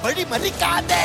வழி மறிக்காதே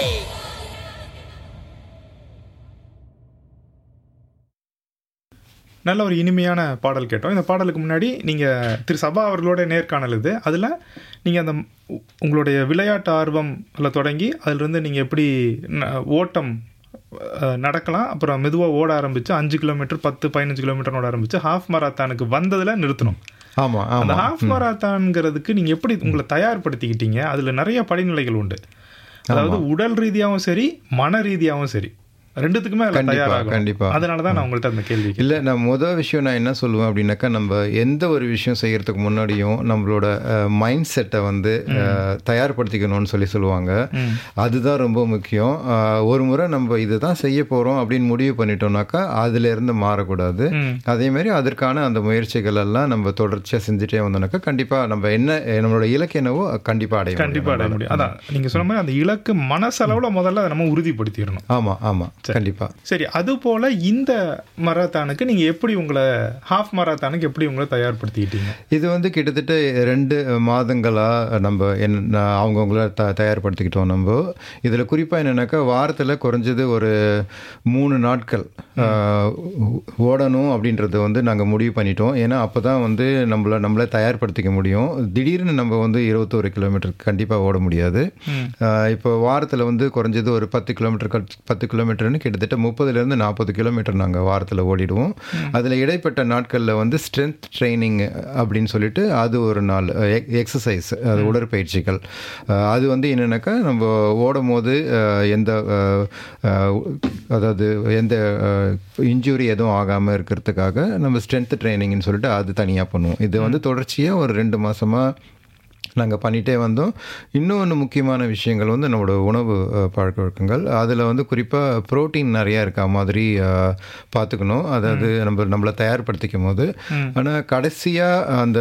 நல்ல ஒரு இனிமையான பாடல் கேட்டோம் இந்த பாடலுக்கு முன்னாடி நீங்கள் திரு சபா அவர்களோட நேர்காணல் இது அதில் நீங்கள் அந்த உ- உங்களுடைய விளையாட்டு ஆர்வம்ல தொடங்கி அதிலிருந்து நீங்கள் எப்படி ந- ஓட்டம் அஹ், நடக்கலாம் அப்புறம் மெதுவாக ஓட ஆரம்பித்து அஞ்சு கிலோமீட்டர் பத்து பதினஞ்சு கிலோமீட்டர் ஓட ஆரம்பித்து ஹாஃப் மராத்தானுக்கு வந்ததில் நிறுத்தணும் ஆமா அந்த ஆமா ஹாஃப் மராத்தான்ங்கிறதுக்கு நீங்கள் எப்படி உங்களை தயார்படுத்திக்கிட்டீங்க அதில் நிறைய படிநிலைகள் உண்டு அதாவது உடல் ரீதியாகவும் சரி மன ரீதியாகவும் சரி ரெண்டுத்துக்குமே அதில் கண்டிப்பா, தயாராகும் கண்டிப்பா. அதனால தான் நான் உங்கள்கிட்ட அந்த கேள்வி கேட்டேன். இல்லை நான் முதல் விஷயம் நான் என்ன சொல்லுவேன் அப்படின்னாக்கா நம்ம எந்த ஒரு விஷயம் செய்யறதுக்கு முன்னாடியும் நம்மளோட மைண்ட் செட்டை வந்து அஹ், தயார்படுத்திக்கணும்னு சொல்லி சொல்லுவாங்க அதுதான் ரொம்ப முக்கியம் அஹ், ஒரு முறை நம்ம இதுதான் செய்ய போகிறோம் அப்படின்னு முடிவு பண்ணிட்டோம்னாக்கா அதுல இருந்து மாறக்கூடாது ம். அதே மாதிரி அதற்கான அந்த முயற்சிகள் எல்லாம் நம்ம தொடர்ச்சியாக செஞ்சுட்டே வந்தோம்னாக்கா கண்டிப்பாக நம்ம என்ன நம்மளோட இலக்கு என்னவோ கண்டிப்பாக அடைய கண்டிப்பா அடைய முடியும் அதான் நீங்க சொன்ன மாதிரி அந்த இலக்கு மனசளவுல முதல்ல அதை நம்ம உறுதிப்படுத்திடணும் ஆமாம் ஆமாம் கண்டிப்பாக சரி அது போல இந்த மராத்தானுக்கு நீங்க எப்படி உங்களை ஹாஃப் மராத்தானுக்கு எப்படி உங்களை தயார்படுத்திக்கிட்டீங்க இது வந்து கிட்டத்தட்ட ரெண்டு மாதங்களாக நம்ம என்ன அவங்கவுங்கள த தயார்படுத்திக்கிட்டோம் நம்ம இதில் குறிப்பாக என்னென்னாக்கா வாரத்தில் குறைஞ்சது ஒரு மூணு நாட்கள் ஆஹ், ஓடணும் அப்படின்றத வந்து நாங்கள் முடிவு பண்ணிட்டோம் ஏன்னா அப்போ தான் வந்து நம்மளை நம்மளை தயார்படுத்திக்க முடியும் திடீர்னு நம்ம வந்து இருபத்தோரு கிலோமீட்டர் கண்டிப்பாக ஓட முடியாது ஆஹ், இப்போ வாரத்தில் வந்து குறைஞ்சது ஒரு பத்து கிலோமீட்டர் கட்- பத்து கிலோமீட்டர்னு கிட்டத்தட்ட முப்பதுலேருந்து நாற்பது கிலோமீட்டர் நாங்கள் வாரத்தில் ஓடிடுவோம் அதில் இடைப்பட்ட நாட்களில் வந்து ஸ்ட்ரென்த் ட்ரைனிங் அப்படின்னு சொல்லிட்டு அது ஒரு நாள் எக்ஸசைஸ் அது உடற்பயிற்சிகள் அஹ், அது வந்து என்னென்னாக்கா நம்ம ஓடும் போது அஹ், எந்த அஹ், அஹ், அதாவது எந்த இன்ஜுரி எதுவும் ஆகாமல் இருக்கிறதுக்காக நம்ம ஸ்ட்ரென்த் ட்ரைனிங்னு சொல்லிட்டு அது தனியாக பண்ணுவோம் இது வந்து தொடர்ச்சியாக ஒரு ரெண்டு மாதமாக நாங்கள் பண்ணிகிட்டே வந்தோம் இன்னொன்று முக்கியமான விஷயங்கள் வந்து நம்மளோட உணவு அஹ், பழக்க வழக்கங்கள் அதில் வந்து குறிப்பாக புரோட்டீன் நிறையா இருக்கா மாதிரி அஹ், பார்த்துக்கணும் அதாவது நம்ம நம்மளை தயார்படுத்திக்கும் போது ஆனால் கடைசியாக அந்த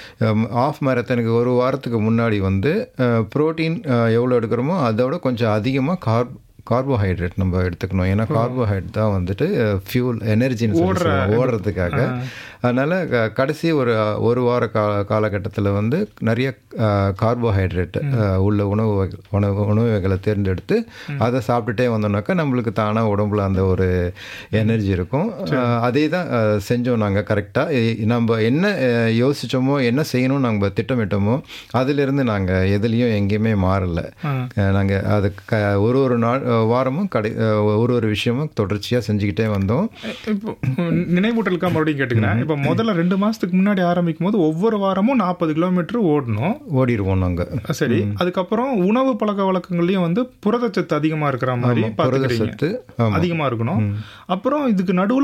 ஆஃப் மேரத்தனுக்கு ஒரு வாரத்துக்கு முன்னாடி வந்து புரோட்டீன் எவ்வளோ எடுக்கிறோமோ அதோட கொஞ்சம் அதிகமாக கார்ப் கார்போஹைட்ரேட் நம்ம எடுத்துக்கணும் ஏன்னா கார்போஹைட்ரேட் தான் வந்துட்டு ஃபியூல் எனர்ஜின்னு சொல்லி சொல்லுவோம், ஓடுறதுக்காக அதனால் கடைசி ஒரு ஒரு வார கால காலகட்டத்தில் வந்து நிறைய கார்போஹைட்ரேட் உள்ள உணவு வகை- உணவு உணவு வகைகளை தேர்ந்தெடுத்து அதை சாப்பிட்டுட்டே வந்தோம்னாக்கா நம்மளுக்கு தானாக உடம்புல அந்த ஒரு எனர்ஜி இருக்கும் அஹ், அதே தான் அஹ், செஞ்சோம் நாங்கள் கரெக்டாக நம்ம என்ன அஹ், யோசிச்சோமோ என்ன செய்யணும்னு நம்ம திட்டமிட்டோமோ அதிலிருந்து நாங்கள் எதுலேயும் எங்கேயுமே மாறல நாங்கள் அது க ஒரு ஒரு நாள் அஹ், வாரமும் கடை அஹ், ஒரு ஒரு விஷயமும் தொடர்ச்சியாக செஞ்சுக்கிட்டே வந்தோம் இப்போ உம், நினைவூட்டலுக்கா மறுபடியும் கேட்டுக்கிறேன் இப்போ முதல்ல ரெண்டு மாசத்துக்கு முன்னாடி ஆரம்பிக்கும் போது ஒவ்வொரு வாரமும் நாற்பது கிலோமீட்டர் ஓடணும் ஓடிடுவோம் நாங்கள் சரி அதுக்கப்புறம் உணவு பழக்க வழக்கங்கள்லயும் வந்து புரதச்சத்து அதிகமா இருக்கிற மாதிரி புரத பாத்துக்கிறீங்க சத்து ஆமாம் அதிகமா இருக்கணும் அப்புறம் இதுக்கு நடுவுல